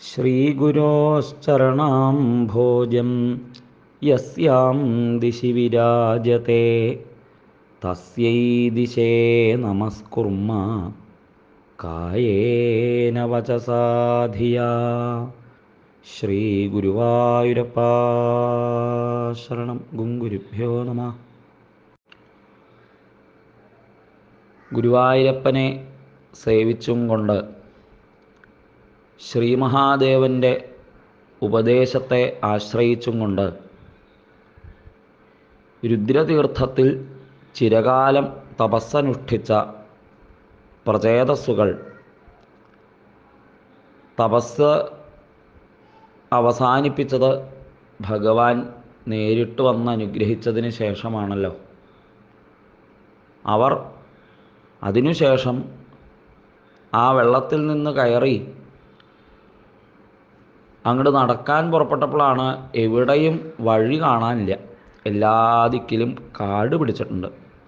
ശ്രീഗുരോശ്ചരണാം ഭോജം യസ്യാം ദിശി വിരാജത്തെ തസ്യൈ ദിശേ നമസ്കുർമ്മ കായേന വചസാധിയാ ശ്രീഗുരുവായൂരപ്പ ശരണം ഗുങ്കുരുഭ്യോ നമ ഗുരുവായൂരപ്പനെ സേവിച്ചും കൊണ്ട് ശ്രീമഹാദേവൻ്റെ ഉപദേശത്തെ ആശ്രയിച്ചും കൊണ്ട് രുദ്രതീർത്ഥത്തിൽ ചിരകാലം തപസ്സനുഷ്ഠിച്ച പ്രചേതസ്സുകൾ തപസ് അവസാനിപ്പിച്ചത് ഭഗവാൻ നേരിട്ട് വന്ന് അനുഗ്രഹിച്ചതിന് ശേഷമാണല്ലോ അവർ അതിനുശേഷം ആ വെള്ളത്തിൽ നിന്ന് കയറി അങ്ങോട്ട് നടക്കാൻ പുറപ്പെട്ടപ്പോഴാണ് എവിടെയും വഴി കാണാനില്ല എല്ലാ ദിക്കിലും കാട് പിടിച്ചിട്ടുണ്ട്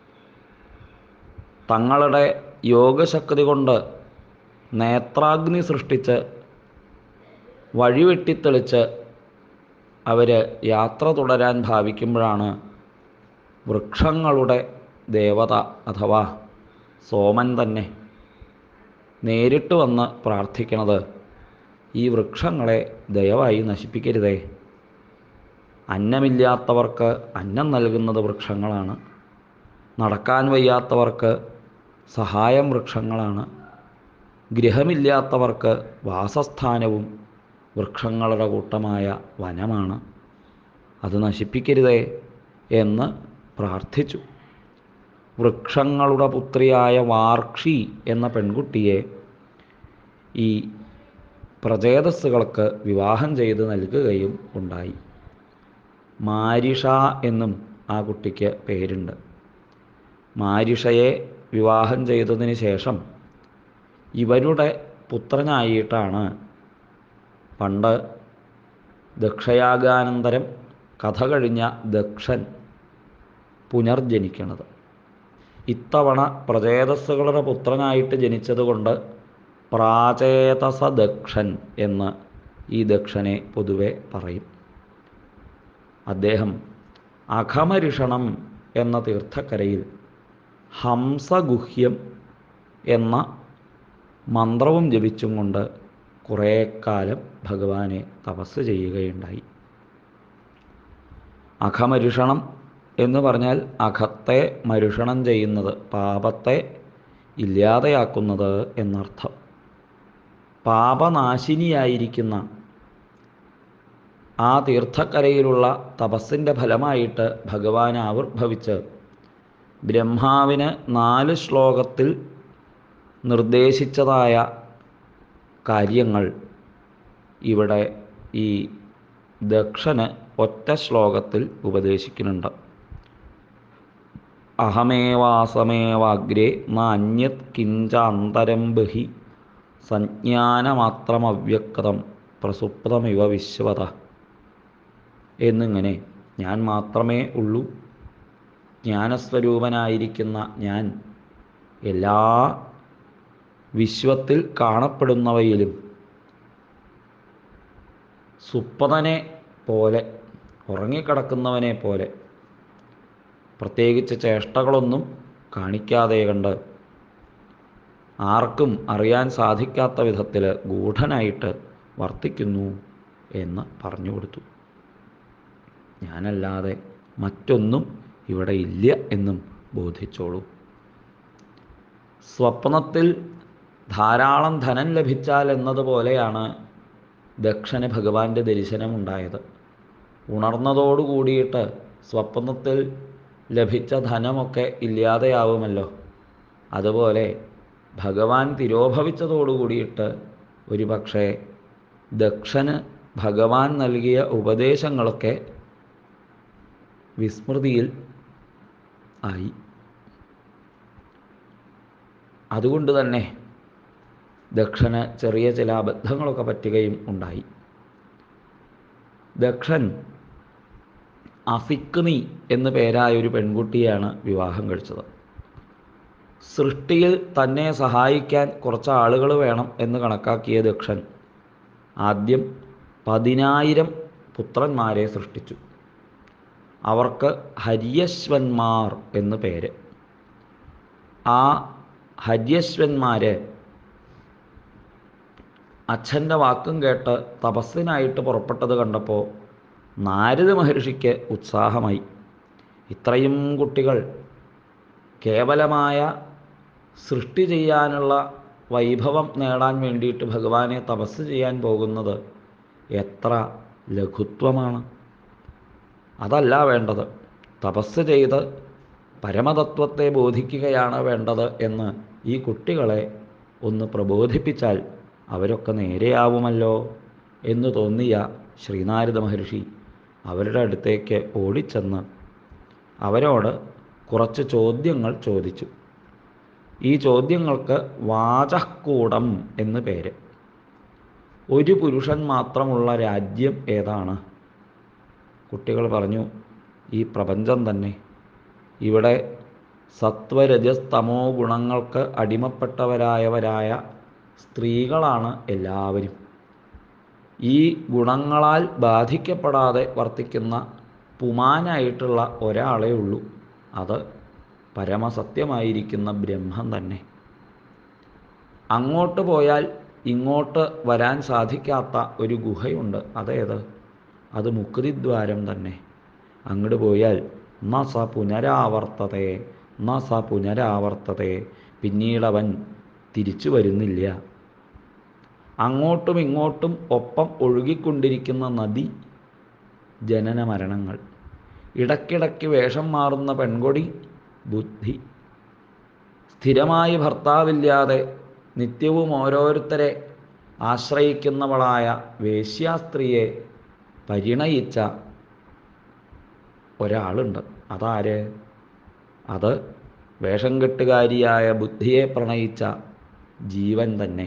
തങ്ങളുടെ യോഗശക്തി കൊണ്ട് നേത്രാഗ്നി സൃഷ്ടിച്ച് വഴി വെട്ടിത്തെളിച്ച് അവർ യാത്ര തുടരാൻ ഭാവിക്കുമ്പോഴാണ് വൃക്ഷങ്ങളുടെ ദേവത അഥവാ സോമൻ തന്നെ നേരിട്ട് വന്ന് പ്രാർത്ഥിക്കണത് ഈ വൃക്ഷങ്ങളെ ദയവായി നശിപ്പിക്കരുതേ അന്നമില്ലാത്തവർക്ക് അന്നം നൽകുന്നത് വൃക്ഷങ്ങളാണ് നടക്കാൻ വയ്യാത്തവർക്ക് സഹായം വൃക്ഷങ്ങളാണ് ഗൃഹമില്ലാത്തവർക്ക് വാസസ്ഥാനവും വൃക്ഷങ്ങളുടെ കൂട്ടമായ വനമാണ് അത് നശിപ്പിക്കരുതേ എന്ന് പ്രാർത്ഥിച്ചു വൃക്ഷങ്ങളുടെ പുത്രിയായ വാർക്ഷി എന്ന പെൺകുട്ടിയെ ഈ പ്രചേതസ്സുകൾക്ക് വിവാഹം ചെയ്ത് നൽകുകയും ഉണ്ടായി മാരിഷ എന്നും ആ കുട്ടിക്ക് പേരുണ്ട് മാരിഷയെ വിവാഹം ചെയ്തതിന് ശേഷം ഇവരുടെ പുത്രനായിട്ടാണ് പണ്ട് ദക്ഷയാഗാനന്തരം കഥ കഴിഞ്ഞ ദക്ഷൻ പുനർജനിക്കുന്നത് ഇത്തവണ പ്രചേതസ്സുകളുടെ പുത്രനായിട്ട് ജനിച്ചതുകൊണ്ട് പ്രാചേതസ ദക്ഷൻ എന്ന് ഈ ദക്ഷനെ പൊതുവെ പറയും അദ്ദേഹം അഖമരിഷണം എന്ന തീർത്ഥക്കരയിൽ ഹംസഗുഹ്യം എന്ന മന്ത്രവും ജപിച്ചും കൊണ്ട് കുറേ കാലം ഭഗവാനെ തപസ് ചെയ്യുകയുണ്ടായി അഖമരുഷണം എന്ന് പറഞ്ഞാൽ അഖത്തെ മരുഷണം ചെയ്യുന്നത് പാപത്തെ ഇല്ലാതെയാക്കുന്നത് എന്നർത്ഥം പാപനാശിനിയായിരിക്കുന്ന ആ തീർത്ഥക്കരയിലുള്ള തപസ്സിൻ്റെ ഫലമായിട്ട് ഭഗവാൻ ആവിർഭവിച്ച് ബ്രഹ്മാവിന് നാല് ശ്ലോകത്തിൽ നിർദ്ദേശിച്ചതായ കാര്യങ്ങൾ ഇവിടെ ഈ ദക്ഷന് ഒറ്റ ശ്ലോകത്തിൽ ഉപദേശിക്കുന്നുണ്ട് അഹമേവാസമേവാഗ്രേ നാന്യത് കിഞ്ച അന്തരം ബഹി സഞ്ജ്ഞാനമാത്രമവ്യക്തം പ്രസുപ്തമിവ വിശ്വത എന്നിങ്ങനെ ഞാൻ മാത്രമേ ഉള്ളൂ ജ്ഞാനസ്വരൂപനായിരിക്കുന്ന ഞാൻ എല്ലാ വിശ്വത്തിൽ കാണപ്പെടുന്നവയിലും സുപ്പതനെ പോലെ ഉറങ്ങിക്കിടക്കുന്നവനെ പോലെ പ്രത്യേകിച്ച് ചേഷ്ടകളൊന്നും കാണിക്കാതെ കണ്ട് ആർക്കും അറിയാൻ സാധിക്കാത്ത വിധത്തിൽ ഗൂഢനായിട്ട് വർത്തിക്കുന്നു എന്ന് പറഞ്ഞു കൊടുത്തു ഞാനല്ലാതെ മറ്റൊന്നും ഇവിടെ ഇല്ല എന്നും ബോധിച്ചോളൂ സ്വപ്നത്തിൽ ധാരാളം ധനം ലഭിച്ചാൽ എന്നതുപോലെയാണ് ദക്ഷന് ഭഗവാന്റെ ദർശനമുണ്ടായത് ഉണർന്നതോടുകൂടിയിട്ട് സ്വപ്നത്തിൽ ലഭിച്ച ധനമൊക്കെ ഇല്ലാതെയാവുമല്ലോ അതുപോലെ ഭഗവാൻ തിരോഭവിച്ചതോടുകൂടിയിട്ട് ഒരു പക്ഷേ ദക്ഷന് ഭഗവാൻ നൽകിയ ഉപദേശങ്ങളൊക്കെ വിസ്മൃതിയിൽ ആയി അതുകൊണ്ട് തന്നെ ദക്ഷന് ചെറിയ ചില അബദ്ധങ്ങളൊക്കെ പറ്റുകയും ഉണ്ടായി ദക്ഷൻ അഫിക്നി എന്നു പേരായ ഒരു പെൺകുട്ടിയാണ് വിവാഹം കഴിച്ചത് സൃഷ്ടിയിൽ തന്നെ സഹായിക്കാൻ കുറച്ച് ആളുകൾ വേണം എന്ന് കണക്കാക്കിയ ദക്ഷൻ ആദ്യം പതിനായിരം പുത്രന്മാരെ സൃഷ്ടിച്ചു അവർക്ക് ഹര്യശ്വന്മാർ എന്ന് പേര് ആ ഹര്യശ്വന്മാരെ അച്ഛൻ്റെ വാക്കും കേട്ട് തപസ്സിനായിട്ട് പുറപ്പെട്ടത് കണ്ടപ്പോൾ നാരദ മഹർഷിക്ക് ഉത്സാഹമായി ഇത്രയും കുട്ടികൾ കേവലമായ സൃഷ്ടി ചെയ്യാനുള്ള വൈഭവം നേടാൻ വേണ്ടിയിട്ട് ഭഗവാനെ തപസ് ചെയ്യാൻ പോകുന്നത് എത്ര ലഘുത്വമാണ് അതല്ല വേണ്ടത് തപസ് ചെയ്ത് പരമതത്വത്തെ ബോധിക്കുകയാണ് വേണ്ടത് എന്ന് ഈ കുട്ടികളെ ഒന്ന് പ്രബോധിപ്പിച്ചാൽ അവരൊക്കെ നേരെയാവുമല്ലോ എന്ന് തോന്നിയ ശ്രീനാരദ മഹർഷി അവരുടെ അടുത്തേക്ക് ഓടിച്ചെന്ന് അവരോട് കുറച്ച് ചോദ്യങ്ങൾ ചോദിച്ചു ഈ ചോദ്യങ്ങൾക്ക് വാചക്കൂടം എന്ന് പേര് ഒരു പുരുഷൻ മാത്രമുള്ള രാജ്യം ഏതാണ് കുട്ടികൾ പറഞ്ഞു ഈ പ്രപഞ്ചം തന്നെ ഇവിടെ സത്വരജസ്തമോ ഗുണങ്ങൾക്ക് അടിമപ്പെട്ടവരായവരായ സ്ത്രീകളാണ് എല്ലാവരും ഈ ഗുണങ്ങളാൽ ബാധിക്കപ്പെടാതെ വർത്തിക്കുന്ന പുമാനായിട്ടുള്ള ഒരാളേ ഉള്ളൂ അത് പരമസത്യമായിരിക്കുന്ന ബ്രഹ്മം തന്നെ അങ്ങോട്ട് പോയാൽ ഇങ്ങോട്ട് വരാൻ സാധിക്കാത്ത ഒരു ഗുഹയുണ്ട് അതേത് അത് മുക്തിദ്വാരം തന്നെ അങ്ങോട്ട് പോയാൽ ന സ പുനരാവർത്തതേ ന സ പുനരാവർത്തതേ പിന്നീടവൻ തിരിച്ചു വരുന്നില്ല അങ്ങോട്ടും ഇങ്ങോട്ടും ഒപ്പം ഒഴുകിക്കൊണ്ടിരിക്കുന്ന നദി ജനന മരണങ്ങൾ ഇടയ്ക്കിടയ്ക്ക് വേഷം മാറുന്ന പെൺകൊടി ബുദ്ധി സ്ഥിരമായി ഭർത്താവില്ലാതെ നിത്യവും ഓരോരുത്തരെ ആശ്രയിക്കുന്നവളായ വേശ്യാസ്ത്രീയെ പരിണയിച്ച ഒരാളുണ്ട് അതാര് അത് വേഷം കെട്ടുകാരിയായ ബുദ്ധിയെ പ്രണയിച്ച ജീവൻ തന്നെ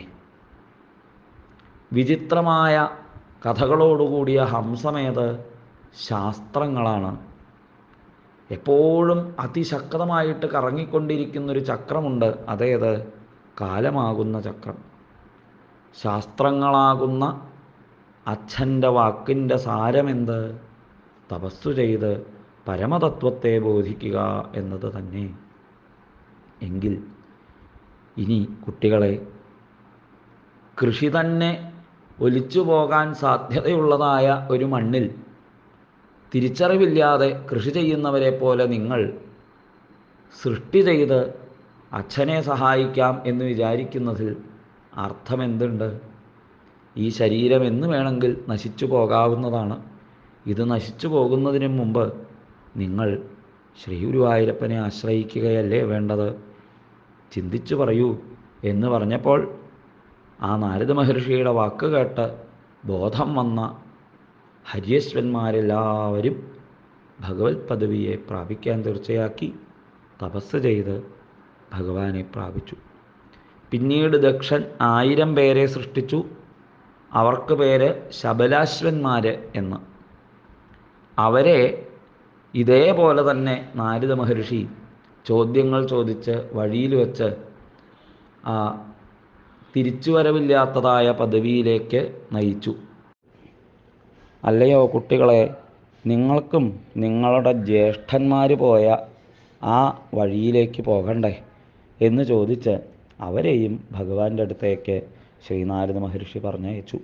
വിചിത്രമായ കഥകളോടുകൂടിയ ഹംസമേത് ശാസ്ത്രങ്ങളാണ് എപ്പോഴും അതിശക്തമായിട്ട് കറങ്ങിക്കൊണ്ടിരിക്കുന്നൊരു ചക്രമുണ്ട് അതേത് കാലമാകുന്ന ചക്രം ശാസ്ത്രങ്ങളാകുന്ന അച്ഛൻ്റെ വാക്കിൻ്റെ സാരമെന്ത് തപസ്സു ചെയ്ത് പരമതത്വത്തെ ബോധിക്കുക എന്നത് തന്നെ എങ്കിൽ ഇനി കുട്ടികളെ കൃഷി തന്നെ ഒലിച്ചു പോകാൻ സാധ്യതയുള്ളതായ ഒരു മണ്ണിൽ തിരിച്ചറിവില്ലാതെ കൃഷി ചെയ്യുന്നവരെ പോലെ നിങ്ങൾ സൃഷ്ടി ചെയ്ത് അച്ഛനെ സഹായിക്കാം എന്ന് വിചാരിക്കുന്നതിൽ അർത്ഥമെന്തുണ്ട് ഈ ശരീരം എന്ന് വേണമെങ്കിൽ നശിച്ചു പോകാവുന്നതാണ് ഇത് നശിച്ചു പോകുന്നതിന് മുമ്പ് നിങ്ങൾ ശ്രീ ഗുരുവായൂരപ്പനെ ആശ്രയിക്കുകയല്ലേ വേണ്ടത് ചിന്തിച്ചു പറയൂ എന്ന് പറഞ്ഞപ്പോൾ ആ നാരദ മഹർഷിയുടെ വാക്ക് കേട്ട് ബോധം വന്ന ഹര്യശ്വന്മാരെല്ലാവരും ഭഗവത് പദവിയെ പ്രാപിക്കാൻ തീർച്ചയാക്കി തപസ് ചെയ്ത് ഭഗവാനെ പ്രാപിച്ചു പിന്നീട് ദക്ഷൻ ആയിരം പേരെ സൃഷ്ടിച്ചു അവർക്ക് പേര് ശബലാശ്വന്മാർ എന്ന് അവരെ ഇതേപോലെ തന്നെ നാരദ മഹർഷി ചോദ്യങ്ങൾ ചോദിച്ച് വഴിയിൽ വെച്ച് ആ തിരിച്ചുവരവില്ലാത്തതായ പദവിയിലേക്ക് നയിച്ചു അല്ലയോ കുട്ടികളെ നിങ്ങൾക്കും നിങ്ങളുടെ ജ്യേഷ്ഠന്മാർ പോയ ആ വഴിയിലേക്ക് പോകണ്ടേ എന്ന് ചോദിച്ച് അവരെയും ഭഗവാന്റെ അടുത്തേക്ക് ശ്രീനാരദ മഹർഷി പറഞ്ഞയച്ചു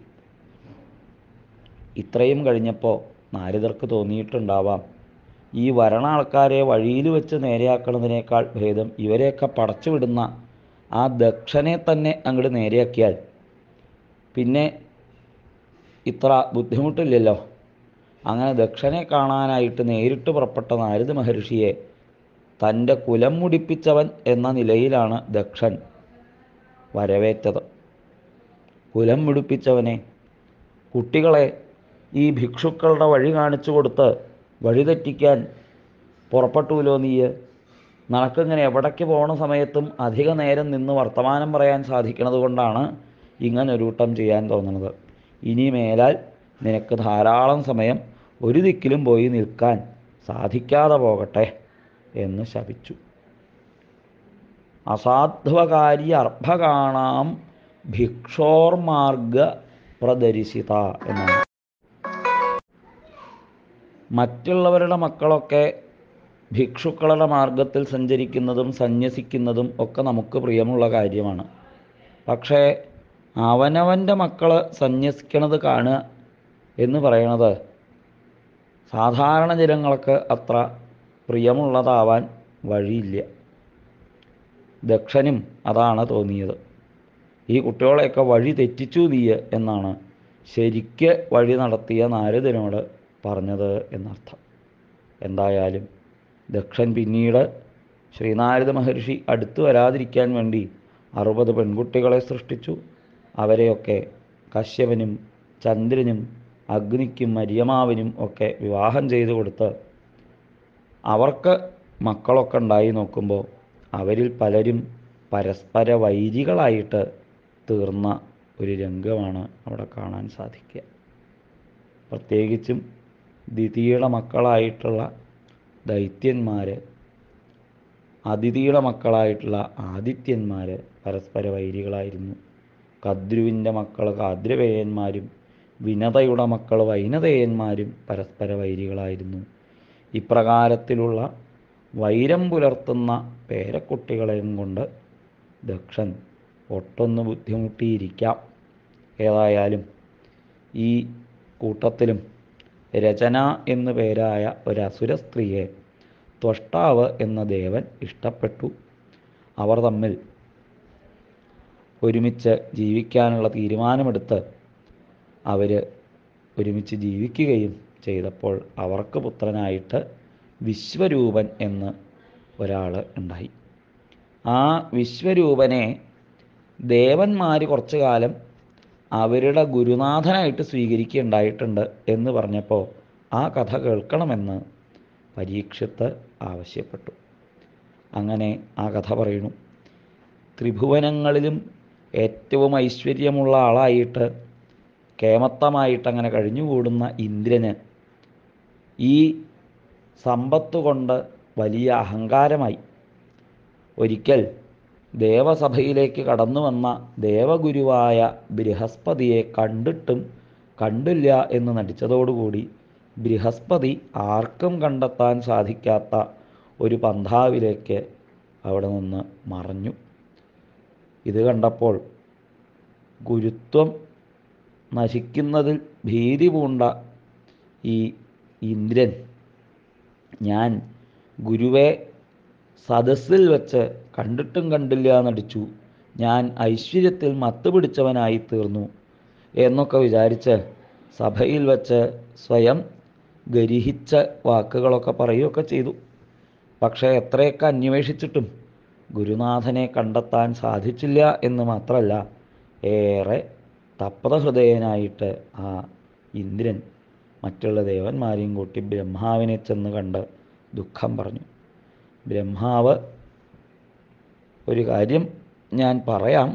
ഇത്രയും കഴിഞ്ഞപ്പോൾ നാരദർക്ക് തോന്നിയിട്ടുണ്ടാവാം ഈ വരണ ആൾക്കാരെ വഴിയിൽ വെച്ച് നേരെയാക്കുന്നതിനേക്കാൾ ഭേദം ഇവരെയൊക്കെ പടച്ചു വിടുന്ന ആ ദക്ഷനെ തന്നെ അങ്ങോട്ട് നേരെയാക്കിയാൽ പിന്നെ ഇത്ര ബുദ്ധിമുട്ടില്ലല്ലോ അങ്ങനെ ദക്ഷനെ കാണാനായിട്ട് നേരിട്ട് പുറപ്പെട്ട നാരദ മഹർഷിയെ തൻ്റെ കുലം മുടിപ്പിച്ചവൻ എന്ന നിലയിലാണ് ദക്ഷൻ വരവേറ്റത് കുലം മുടിപ്പിച്ചവനെ കുട്ടികളെ ഈ ഭിക്ഷുക്കളുടെ വഴി കാണിച്ചു കൊടുത്ത് വഴിതെറ്റിക്കാൻ പുറപ്പെട്ടുല്ലോ നീ നിനക്കിങ്ങനെ എവിടേക്ക് പോണ സമയത്തും അധിക നേരം നിന്ന് വർത്തമാനം പറയാൻ സാധിക്കുന്നത് കൊണ്ടാണ് ഇങ്ങനൊരൂട്ടം ചെയ്യാൻ തോന്നുന്നത് ഇനി മേലാൽ നിനക്ക് ധാരാളം സമയം ഒരു ദിക്കിലും പോയി നിൽക്കാൻ സാധിക്കാതെ പോകട്ടെ എന്ന് ശപിച്ചു അസാധ്വകാരി അർഭകാണാം ഭിക്ഷോർമാർഗ പ്രദരിശിത എന്നാണ് മറ്റുള്ളവരുടെ മക്കളൊക്കെ ഭിക്ഷുക്കളുടെ മാർഗത്തിൽ സഞ്ചരിക്കുന്നതും സന്യസിക്കുന്നതും ഒക്കെ നമുക്ക് പ്രിയമുള്ള കാര്യമാണ് പക്ഷേ അവനവൻ്റെ മക്കൾ സന്യസിക്കണത് കാണുക എന്ന് പറയണത് സാധാരണ ജനങ്ങൾക്ക് അത്ര പ്രിയമുള്ളതാവാൻ വഴിയില്ല ദക്ഷനും അതാണ് തോന്നിയത് ഈ കുട്ടികളെയൊക്കെ വഴി തെറ്റിച്ചു നീയ എന്നാണ് ശരിക്ക് വഴി നടത്തിയ നാരദനോട് പറഞ്ഞത് എന്നർത്ഥം എന്തായാലും ദക്ഷൻ പിന്നീട് ശ്രീനാരദ മഹർഷി അടുത്തു വരാതിരിക്കാൻ വേണ്ടി അറുപത് പെൺകുട്ടികളെ സൃഷ്ടിച്ചു അവരെയൊക്കെ കശ്യപനും ചന്ദ്രനും അഗ്നിക്കും മര്യമാവിനും ഒക്കെ വിവാഹം ചെയ്തു കൊടുത്ത് അവർക്ക് മക്കളൊക്കെ ഉണ്ടായി നോക്കുമ്പോൾ അവരിൽ പലരും പരസ്പര വൈരികളായിട്ട് തീർന്ന ഒരു രംഗമാണ് അവിടെ കാണാൻ സാധിക്കുക പ്രത്യേകിച്ചും ദിതിയുടെ മക്കളായിട്ടുള്ള ദൈത്യന്മാർ അതിഥിയുടെ മക്കളായിട്ടുള്ള ആദിത്യന്മാർ പരസ്പര വൈരികളായിരുന്നു കദ്രുവിൻ്റെ മക്കൾ കാദ്രവേയന്മാരും വിനതയുടെ മക്കൾ വൈനതേയന്മാരും പരസ്പര വൈരികളായിരുന്നു ഇപ്രകാരത്തിലുള്ള വൈരം പുലർത്തുന്ന പേരക്കുട്ടികളെയും കൊണ്ട് ദക്ഷൻ ഒട്ടൊന്ന് ബുദ്ധിമുട്ടിയിരിക്കാം ഏതായാലും ഈ കൂട്ടത്തിലും രചന എന്നു പേരായ ഒരു അസുര സ്ത്രീയെ ത്വഷ്ടാവ് എന്ന ദേവൻ ഇഷ്ടപ്പെട്ടു അവർ തമ്മിൽ ഒരുമിച്ച് ജീവിക്കാനുള്ള തീരുമാനമെടുത്ത് അവർ ഒരുമിച്ച് ജീവിക്കുകയും ചെയ്തപ്പോൾ അവർക്ക് പുത്രനായിട്ട് വിശ്വരൂപൻ എന്ന് ഒരാൾ ഉണ്ടായി ആ വിശ്വരൂപനെ ദേവന്മാർ കുറച്ചു കാലം അവരുടെ ഗുരുനാഥനായിട്ട് സ്വീകരിക്കുകയുണ്ടായിട്ടുണ്ട് എന്ന് പറഞ്ഞപ്പോൾ ആ കഥ കേൾക്കണമെന്ന് പരീക്ഷത്ത് ആവശ്യപ്പെട്ടു അങ്ങനെ ആ കഥ പറയുന്നു ത്രിഭുവനങ്ങളിലും ഏറ്റവും ഐശ്വര്യമുള്ള ആളായിട്ട് കേമത്തമായിട്ട് അങ്ങനെ കഴിഞ്ഞുകൂടുന്ന ഇന്ദ്രന് ഈ സമ്പത്ത് കൊണ്ട് വലിയ അഹങ്കാരമായി ഒരിക്കൽ ദേവസഭയിലേക്ക് കടന്നു വന്ന ദേവഗുരുവായ ബൃഹസ്പതിയെ കണ്ടിട്ടും കണ്ടില്ല എന്ന് നടിച്ചതോടുകൂടി ബൃഹസ്പതി ആർക്കും കണ്ടെത്താൻ സാധിക്കാത്ത ഒരു പന്ഥാവിലേക്ക് അവിടെ നിന്ന് മറഞ്ഞു ഇത് കണ്ടപ്പോൾ ഗുരുത്വം നശിക്കുന്നതിൽ ഭീതി പൂണ്ട ഈ ഇന്ദ്രൻ ഞാൻ ഗുരുവെ സദസ്സിൽ വച്ച് കണ്ടിട്ടും കണ്ടില്ല നടിച്ചു ഞാൻ ഐശ്വര്യത്തിൽ മത്ത് പിടിച്ചവനായി തീർന്നു എന്നൊക്കെ വിചാരിച്ച് സഭയിൽ വച്ച് സ്വയം ഗരിഹിച്ച വാക്കുകളൊക്കെ പറയുകയൊക്കെ ചെയ്തു പക്ഷേ എത്രയൊക്കെ അന്വേഷിച്ചിട്ടും ഗുരുനാഥനെ കണ്ടെത്താൻ സാധിച്ചില്ല എന്ന് മാത്രമല്ല ഏറെ തപ്തഹൃദയനായിട്ട് ആ ഇന്ദ്രൻ മറ്റുള്ള ദേവന്മാരെയും കൂട്ടി ബ്രഹ്മാവിനെ ചെന്ന് കണ്ട് ദുഃഖം പറഞ്ഞു ബ്രഹ്മാവ് ഒരു കാര്യം ഞാൻ പറയാം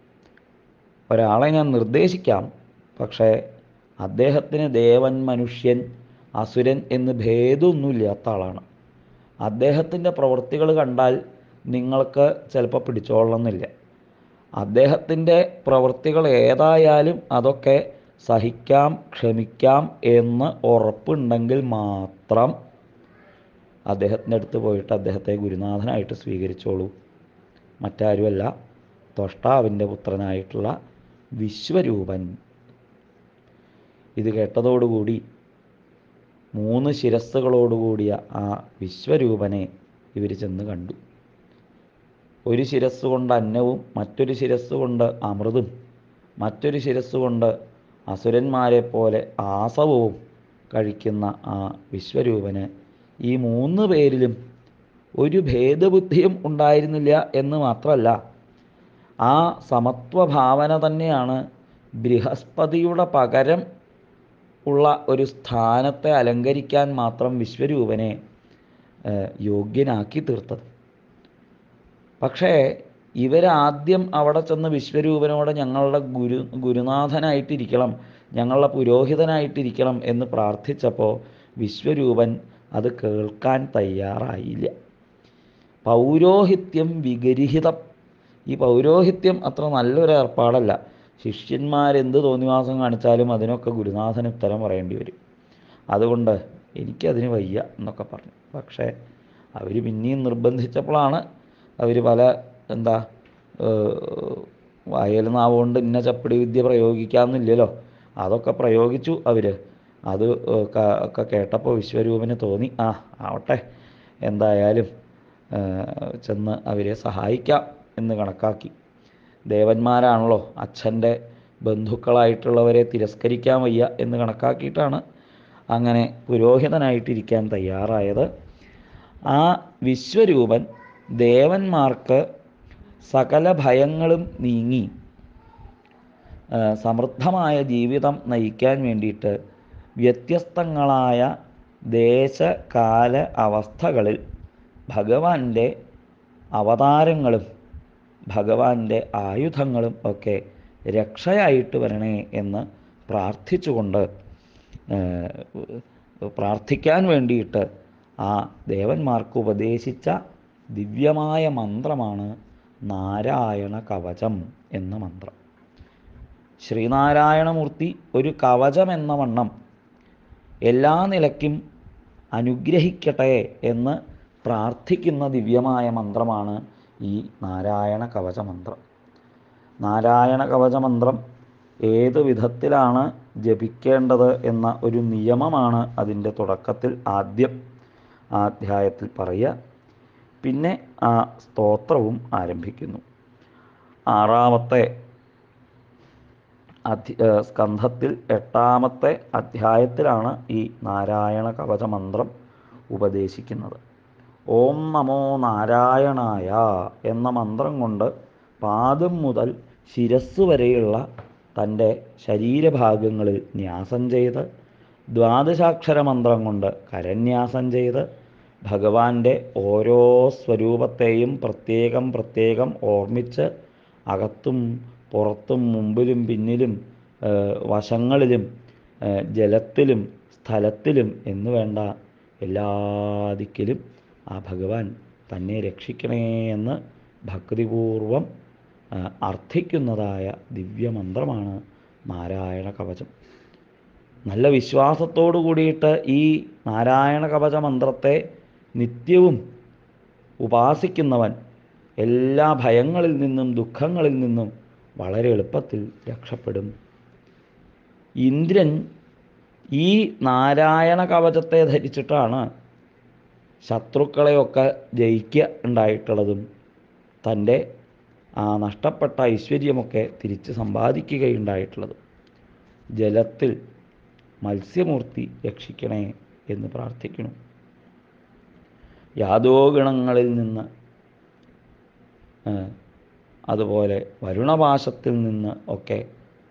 ഒരാളെ ഞാൻ നിർദ്ദേശിക്കാം പക്ഷേ അദ്ദേഹത്തിന് ദേവൻ മനുഷ്യൻ അസുരൻ എന്ന് ഭേദമൊന്നുമില്ലാത്ത ആളാണ് അദ്ദേഹത്തിൻ്റെ പ്രവൃത്തികൾ കണ്ടാൽ നിങ്ങൾക്ക് ചിലപ്പോൾ പിടിച്ചോളണമെന്നില്ല അദ്ദേഹത്തിൻ്റെ പ്രവൃത്തികൾ ഏതായാലും അതൊക്കെ സഹിക്കാം ക്ഷമിക്കാം എന്ന് ഉറപ്പുണ്ടെങ്കിൽ മാത്രം അദ്ദേഹത്തിൻ്റെ അടുത്ത് പോയിട്ട് അദ്ദേഹത്തെ ഗുരുനാഥനായിട്ട് സ്വീകരിച്ചോളൂ മറ്റാരുമല്ല ത്വഷ്ടാവിൻ്റെ പുത്രനായിട്ടുള്ള വിശ്വരൂപൻ ഇത് കേട്ടതോടുകൂടി മൂന്ന് ശിരസ്സുകളോടുകൂടിയ ആ വിശ്വരൂപനെ ഇവർ ചെന്ന് കണ്ടു ഒരു ശിരസ് കൊണ്ട് അന്നവും മറ്റൊരു ശിരസ് കൊണ്ട് അമൃതും മറ്റൊരു ശിരസ് കൊണ്ട് അസുരന്മാരെ പോലെ ആസവവും കഴിക്കുന്ന ആ വിശ്വരൂപന് ഈ മൂന്ന് പേരിലും ഒരു ഭേദബുദ്ധിയും ഉണ്ടായിരുന്നില്ല എന്ന് മാത്രമല്ല ആ സമത്വഭാവന തന്നെയാണ് ബൃഹസ്പതിയുടെ പകരം ഉള്ള ഒരു സ്ഥാനത്തെ അലങ്കരിക്കാൻ മാത്രം വിശ്വരൂപനെ ഏഹ്, യോഗ്യനാക്കി തീർത്തത് പക്ഷേ ഇവരാദ്യം അവിടെ ചെന്ന് വിശ്വരൂപനോട് ഞങ്ങളുടെ ഗുരു ഗുരുനാഥനായിട്ടിരിക്കണം ഞങ്ങളുടെ പുരോഹിതനായിട്ടിരിക്കണം എന്ന് പ്രാർത്ഥിച്ചപ്പോൾ വിശ്വരൂപൻ അത് കേൾക്കാൻ തയ്യാറായില്ല പൗരോഹിത്യം വിഗരിഹിതം ഈ പൗരോഹിത്യം അത്ര നല്ലൊരു ഏർപ്പാടല്ല ശിഷ്യന്മാരെന്ത് തോന്നിവാസം കാണിച്ചാലും അതിനൊക്കെ ഗുരുനാഥന് ഉത്തരം പറയേണ്ടി വരും അതുകൊണ്ട് എനിക്കതിന് വയ്യ എന്നൊക്കെ പറഞ്ഞു പക്ഷേ അവർ പിന്നെയും നിർബന്ധിച്ചപ്പോഴാണ് അവർ പല എന്താ വായൽ നാവുകൊണ്ട് ഇന്ന ചപ്പടി വിദ്യ പ്രയോഗിക്കാമെന്നില്ലല്ലോ അതൊക്കെ പ്രയോഗിച്ചു അവർ അത് ഏഹ് ക- ഒക്കെ കേട്ടപ്പോൾ വിശ്വരൂപന് തോന്നി ആ ആവട്ടെ എന്തായാലും ഏഹ് ചെന്ന് അവരെ സഹായിക്കാം എന്ന് കണക്കാക്കി ദേവന്മാരാണല്ലോ അച്ഛൻ്റെ ബന്ധുക്കളായിട്ടുള്ളവരെ തിരസ്കരിക്കാൻ വയ്യ എന്ന് കണക്കാക്കിയിട്ടാണ് അങ്ങനെ പുരോഹിതനായിട്ടിരിക്കാൻ തയ്യാറായത് ആ വിശ്വരൂപൻ ദേവന്മാർക്ക് സകല ഭയങ്ങളും നീങ്ങി ആ, സമൃദ്ധമായ ജീവിതം നയിക്കാൻ വേണ്ടിയിട്ട് വ്യത്യസ്തങ്ങളായ ദേശകാല അവസ്ഥകളിൽ ഭഗവാന്റെ അവതാരങ്ങളും ഭഗവാന്റെ ആയുധങ്ങളും ഒക്കെ രക്ഷയായിട്ട് വരണേ എന്ന് പ്രാർത്ഥിച്ചുകൊണ്ട് ഏഹ്, പ്രാർത്ഥിക്കാൻ വേണ്ടിയിട്ട് ആ ദേവന്മാർക്ക് ഉപദേശിച്ച ദിവ്യമായ മന്ത്രമാണ് നാരായണ കവചം എന്ന മന്ത്രം ശ്രീനാരായണമൂർത്തി ഒരു കവചം എന്ന വണ്ണം എല്ലാ നിലയ്ക്കും അനുഗ്രഹിക്കട്ടെ എന്ന് പ്രാർത്ഥിക്കുന്ന ദിവ്യമായ മന്ത്രമാണ് ഈ നാരായണ കവച മന്ത്രം നാരായണ കവച മന്ത്രം ഏത് വിധത്തിലാണ് ജപിക്കേണ്ടത് എന്ന ഒരു നിയമമാണ് അതിൻ്റെ തുടക്കത്തിൽ ആദ്യം ആ അധ്യായത്തിൽ പറയുക പിന്നെ ആ സ്തോത്രവും ആരംഭിക്കുന്നു ആറാമത്തെ അധ്യ ഏഹ് സ്കന്ധത്തിൽ എട്ടാമത്തെ അധ്യായത്തിലാണ് ഈ നാരായണ കവച മന്ത്രം ഉപദേശിക്കുന്നത് ഓം നമോ നാരായണായ എന്ന മന്ത്രം കൊണ്ട് പാദം മുതൽ ശിരസ് വരെയുള്ള തൻ്റെ ശരീരഭാഗങ്ങളിൽ ന്യാസം ചെയ്ത് ദ്വാദശാക്ഷര മന്ത്രം കൊണ്ട് കരന്യാസം ചെയ്ത് ഭഗവാന്റെ ഓരോ സ്വരൂപത്തെയും പ്രത്യേകം പ്രത്യേകം ഓർമ്മിച്ച് അകത്തും പുറത്തും മുമ്പിലും പിന്നിലും ഏഹ് വശങ്ങളിലും ഏഹ് ജലത്തിലും സ്ഥലത്തിലും എന്ന് വേണ്ട എല്ലാ ദിക്കിലും ആ ഭഗവാൻ തന്നെ രക്ഷിക്കണേ എന്ന് ഭക്തിപൂർവം ആ, അർത്ഥിക്കുന്നതായ ദിവ്യമന്ത്രമാണ് നാരായണ കവചം നല്ല വിശ്വാസത്തോടു കൂടിയിട്ട് ഈ നാരായണ കവച മന്ത്രത്തെ നിത്യവും ഉപാസിക്കുന്നവൻ എല്ലാ ഭയങ്ങളിൽ നിന്നും ദുഃഖങ്ങളിൽ നിന്നും വളരെ എളുപ്പത്തിൽ രക്ഷപ്പെടും ഇന്ദ്രൻ ഈ നാരായണ കവചത്തെ ധരിച്ചിട്ടാണ് ശത്രുക്കളെയൊക്കെ ജയിക്കുക ഉണ്ടായിട്ടുള്ളതും തൻ്റെ ആ നഷ്ടപ്പെട്ട ഐശ്വര്യമൊക്കെ തിരിച്ച് സമ്പാദിക്കുകയുണ്ടായിട്ടുള്ളതും ജലത്തിൽ മത്സ്യമൂർത്തി രക്ഷിക്കണേ എന്ന് പ്രാർത്ഥിക്കണം യാദോഗണങ്ങളിൽ നിന്ന് ആ, അതുപോലെ വരുണപാശത്തിൽ നിന്ന് ഒക്കെ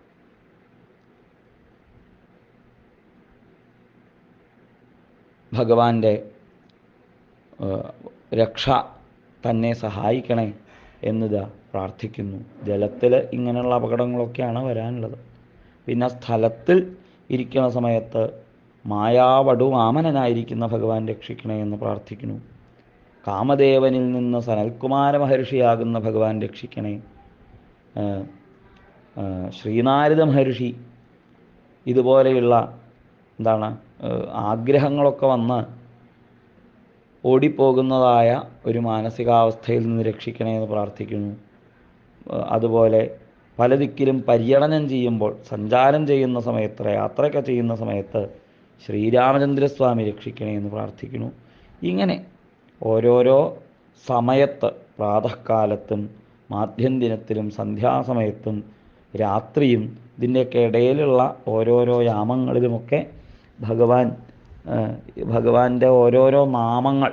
ഭഗവാന്റെ ആ, രക്ഷ തന്നെ സഹായിക്കണേ എന്നിതാ പ്രാർത്ഥിക്കുന്നു ജലത്തിൽ ഇങ്ങനെയുള്ള അപകടങ്ങളൊക്കെയാണ് വരാനുള്ളത് പിന്നെ സ്ഥലത്തിൽ ഇരിക്കുന്ന സമയത്ത് മായാവടു വാമനനായിരിക്കുന്ന ഭഗവാൻ രക്ഷിക്കണേ എന്ന് പ്രാർത്ഥിക്കുന്നു കാമദേവനിൽ നിന്ന് സനൽകുമാര മഹർഷിയാകുന്ന ഭഗവാൻ രക്ഷിക്കണേ ആ, ആ, ശ്രീനാരദ മഹർഷി ഇതുപോലെയുള്ള എന്താണ് ആ, ആഗ്രഹങ്ങളൊക്കെ വന്ന് ഓടിപ്പോകുന്നതായ ഒരു മാനസികാവസ്ഥയിൽ നിന്ന് രക്ഷിക്കണേ എന്ന് പ്രാർത്ഥിക്കുന്നു ആ, അതുപോലെ പല ദിക്കിലും പര്യടനം ചെയ്യുമ്പോൾ സഞ്ചാരം ചെയ്യുന്ന സമയത്ത് യാത്രയൊക്കെ ചെയ്യുന്ന സമയത്ത് ശ്രീരാമചന്ദ്രസ്വാമി രക്ഷിക്കണേ എന്ന് പ്രാർത്ഥിക്കുന്നു ഇങ്ങനെ ഓരോരോ സമയത്ത് പ്രാതഃകാലത്തും മാധ്യന്തിനത്തിലും സന്ധ്യാസമയത്തും രാത്രിയും ഇതിൻ്റെയൊക്കെ ഇടയിലുള്ള ഓരോരോ യാമങ്ങളിലുമൊക്കെ ഭഗവാൻ ആ, ഭഗവാന്റെ ഓരോരോ നാമങ്ങൾ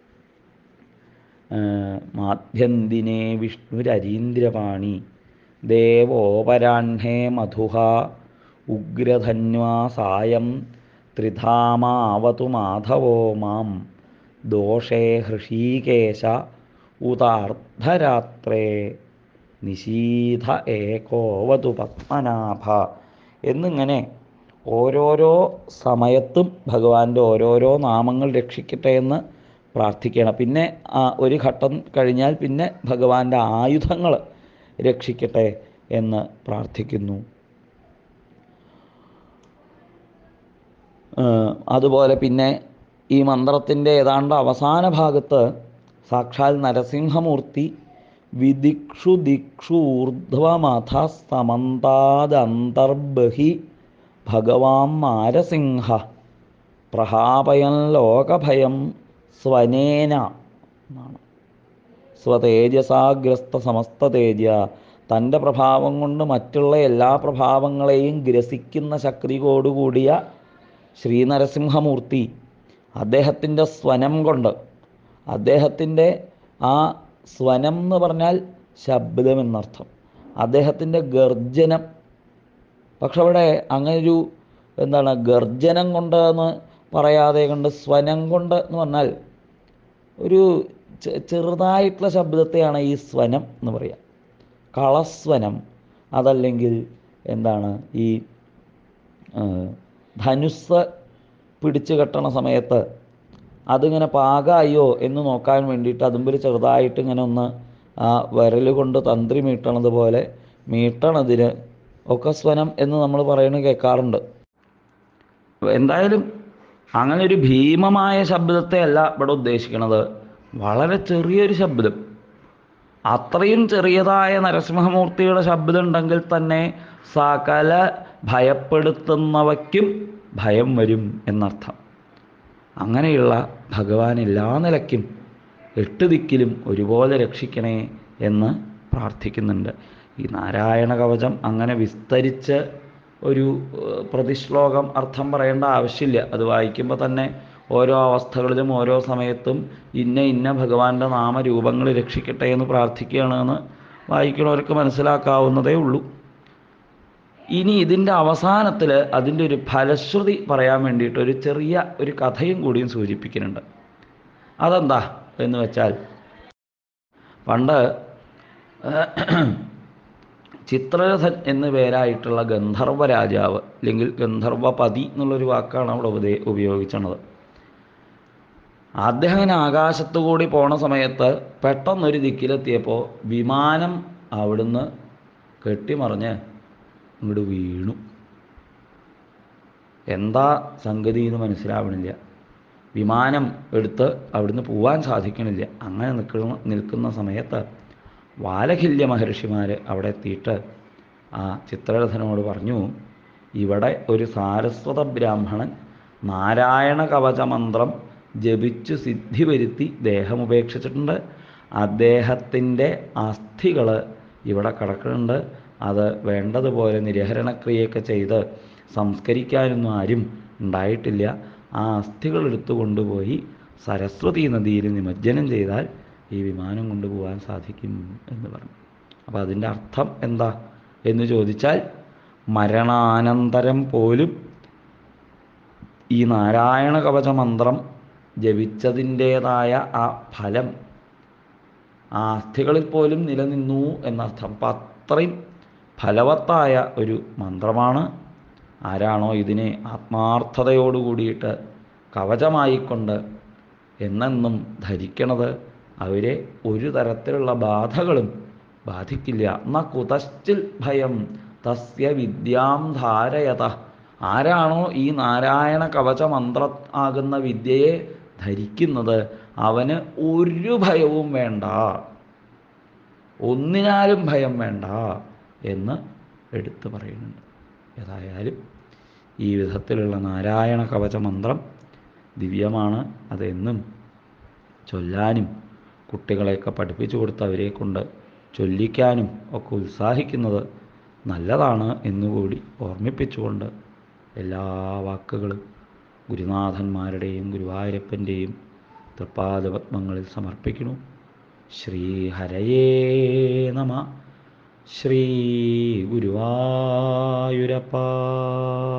ആ, മാധ്യന്തിനെ വിഷ്ണുരരീന്ദ്രപാണി ദേവോപരാഹ്നേ മധുഹ ഉഗ്രധന്വാ സായം ത്രിധാമാവതു മാധവോ മാം ദോഷേ ഹൃഷീകേശ ഉതാർദ്ധരാത്രേ നിശീധ ഏകോവതു പത്മനാഭ എന്നിങ്ങനെ ഓരോരോ സമയത്തും ഭഗവാന്റെ ഓരോരോ നാമങ്ങൾ രക്ഷിക്കട്ടെ എന്ന് പ്രാർത്ഥിക്കണം പിന്നെ ആ ഒരു ഘട്ടം കഴിഞ്ഞാൽ പിന്നെ ഭഗവാന്റെ ആയുധങ്ങൾ രക്ഷിക്കട്ടെ എന്ന് പ്രാർത്ഥിക്കുന്നു ഏഹ് അതുപോലെ പിന്നെ ഈ മന്ത്രത്തിൻ്റെ ഏതാണ്ട് അവസാന ഭാഗത്ത് സാക്ഷാൽ നരസിംഹമൂർത്തി വിദിക്ഷു ദിക്ഷു ഊർധ്വമഥ സമന്താദന്തർബഹി ഭഗവാൻ നാരസിംഹ പ്രഹാപയൻ ലോകഭയം സ്വനേന എന്നാണ് സ്വതേജസാഗ്രസ്ത സമസ്ത തേജ തൻ്റെ പ്രഭാവം കൊണ്ട് മറ്റുള്ള എല്ലാ പ്രഭാവങ്ങളെയും ഗ്രസിക്കുന്ന ശക്തിയോടുകൂടിയ ശ്രീനരസിംഹമൂർത്തി അദ്ദേഹത്തിൻ്റെ സ്വനം കൊണ്ട് അദ്ദേഹത്തിൻ്റെ ആ സ്വനം എന്ന് പറഞ്ഞാൽ ശബ്ദം എന്നർത്ഥം അദ്ദേഹത്തിൻ്റെ ഗർജനം പക്ഷെ അവിടെ അങ്ങനൊരു എന്താണ് ഗർജനം കൊണ്ട് എന്ന് പറയാതെ കൊണ്ട് സ്വനം കൊണ്ട് എന്ന് പറഞ്ഞാൽ ഒരു ചെ- ചെറുതായിട്ടുള്ള ശബ്ദത്തെയാണ് ഈ സ്വനം എന്ന് പറയുക കളസ്വനം അതല്ലെങ്കിൽ എന്താണ് ഈ ആ, ധനുസ് പിടിച്ചു കെട്ടണ സമയത്ത് അതിങ്ങനെ പാകായോ എന്ന് നോക്കാൻ വേണ്ടിയിട്ട് അതുമ്പിൽ ചെറുതായിട്ട് ഇങ്ങനെ ഒന്ന് ആ വിരൽ കൊണ്ട് തന്ത്രി മീട്ടണത് പോലെ മീട്ടണതിന് ഒക്കെ സ്വനം എന്ന് നമ്മൾ പറയുന്നത് കേൾക്കാറുണ്ട് എന്തായാലും അങ്ങനെ ഒരു ഭീമമായ ശബ്ദത്തെ അല്ല ഇവിടെ ഉദ്ദേശിക്കുന്നത് വളരെ ചെറിയൊരു ശബ്ദം അത്രയും ചെറിയതായ നരസിംഹമൂർത്തിയുടെ ശബ്ദം ഉണ്ടെങ്കിൽ തന്നെ സകല ഭയപ്പെടുത്തുന്നവയ്ക്കും ഭയം വരും എന്നർത്ഥം അങ്ങനെയുള്ള ഭഗവാൻ എല്ലാ നിലയ്ക്കും എട്ട് ദിക്കിലും ഒരുപോലെ രക്ഷിക്കണേ എന്ന് പ്രാർത്ഥിക്കുന്നുണ്ട് ഈ നാരായണ കവചം അങ്ങനെ വിസ്തരിച്ച് ഒരു ഏഹ്, പ്രതിശ്ലോകം അർത്ഥം പറയേണ്ട ആവശ്യമില്ല അത് വായിക്കുമ്പോൾ തന്നെ ഓരോ അവസ്ഥകളിലും ഓരോ സമയത്തും ഇന്ന ഇന്ന ഭഗവാന്റെ നാമരൂപങ്ങൾ രക്ഷിക്കട്ടെ എന്ന് പ്രാർത്ഥിക്കുകയാണെന്ന് വായിക്കുന്നവർക്ക് മനസ്സിലാക്കാവുന്നതേ ഉള്ളൂ ഇനി ഇതിൻ്റെ അവസാനത്തിൽ അതിൻ്റെ ഒരു ഫലശ്രുതി പറയാൻ വേണ്ടിയിട്ട് ഒരു ചെറിയ ഒരു കഥയും കൂടിയും സൂചിപ്പിക്കുന്നുണ്ട് അതെന്താ എന്ന് വെച്ചാൽ പണ്ട് ചിത്രരഥൻ എന്നു പേരായിട്ടുള്ള ഗന്ധർവ രാജാവ് അല്ലെങ്കിൽ ഗന്ധർവപതി എന്നുള്ളൊരു വാക്കാണ് അവിടെ ഉപദേ ഉപയോഗിച്ചത് അദ്ദേഹം ഇങ്ങനെ ആകാശത്തു കൂടി പോണ സമയത്ത് പെട്ടെന്നൊരു ദിക്കിലെത്തിയപ്പോൾ വിമാനം അവിടുന്ന് കെട്ടിമറിഞ്ഞ് ഇങ്ങോട്ട് വീണു എന്താ സംഗതി എന്ന് മനസ്സിലാവണില്ല വിമാനം എടുത്ത് അവിടുന്ന് പോവാൻ സാധിക്കണില്ല അങ്ങനെ നിൽക്കുന്ന നിൽക്കുന്ന സമയത്ത് വാലഖില്യ മഹർഷിമാർ അവിടെ എത്തിയിട്ട് ആ ചിത്രരഥനോട് പറഞ്ഞു ഇവിടെ ഒരു സാരസ്വത ബ്രാഹ്മണൻ നാരായണ കവച മന്ത്രം ജപിച്ചു സിദ്ധി വരുത്തി ദേഹം ഉപേക്ഷിച്ചിട്ടുണ്ട് അദ്ദേഹത്തിൻ്റെ അസ്ഥികൾ ഇവിടെ കിടക്കുന്നുണ്ട് അത് വേണ്ടതുപോലെ നിരഹരണക്രിയയൊക്കെ ചെയ്ത് സംസ്കരിക്കാനൊന്നും ആരും ഉണ്ടായിട്ടില്ല ആ അസ്ഥികൾ എടുത്തു കൊണ്ടുപോയി സരസ്വതി നദിയിൽ നിമജ്ജനം ചെയ്താൽ ഈ വിമാനം കൊണ്ടുപോകാൻ സാധിക്കും എന്ന് പറഞ്ഞു അപ്പോൾ അതിൻ്റെ അർത്ഥം എന്താ എന്ന് ചോദിച്ചാൽ മരണാനന്തരം പോലും ഈ നാരായണ കവച മന്ത്രം ജപിച്ചതിൻ്റേതായ ആ ഫലം ആ അസ്ഥികളിൽ പോലും നിലനിന്നു എന്നർത്ഥം അപ്പം അത്രയും ഫലവത്തായ ഒരു മന്ത്രമാണ് ആരാണോ ഇതിനെ ആത്മാർത്ഥതയോടു കൂടിയിട്ട് കവചമായിക്കൊണ്ട് എന്നെന്നും ധരിക്കണത് അവരെ ഒരു തരത്തിലുള്ള ബാധകളും ബാധിക്കില്ല ന കുതശ്ചിൽ ഭയം തസ്യ വിദ്യാം ധാരയത ആരാണോ ഈ നാരായണ കവച മന്ത്ര ആകുന്ന വിദ്യയെ ധരിക്കുന്നത് അവന് ഒരു ഭയവും വേണ്ട ഒന്നിനാലും ഭയം വേണ്ട എന്ന് എടുത്തു പറയുന്നുണ്ട് ഏതായാലും ഈ വിധത്തിലുള്ള നാരായണ കവച മന്ത്രം ദിവ്യമാണ് അതെന്നും ചൊല്ലാനും കുട്ടികളെയൊക്കെ പഠിപ്പിച്ചു കൊടുത്ത് അവരെ കൊണ്ട് ചൊല്ലിക്കാനും ഒക്കെ ഉത്സാഹിക്കുന്നത് നല്ലതാണ് എന്നുകൂടി ഓർമ്മിപ്പിച്ചുകൊണ്ട് എല്ലാ വാക്കുകളും ഗുരുനാഥന്മാരുടെയും ഗുരുവായൂരപ്പൻ്റെയും തൃപ്പാദപത്മങ്ങളിൽ സമർപ്പിക്കുന്നു ശ്രീ ഹരയേ നമ ശ്രീ ഗുരുവായൂരപ്പ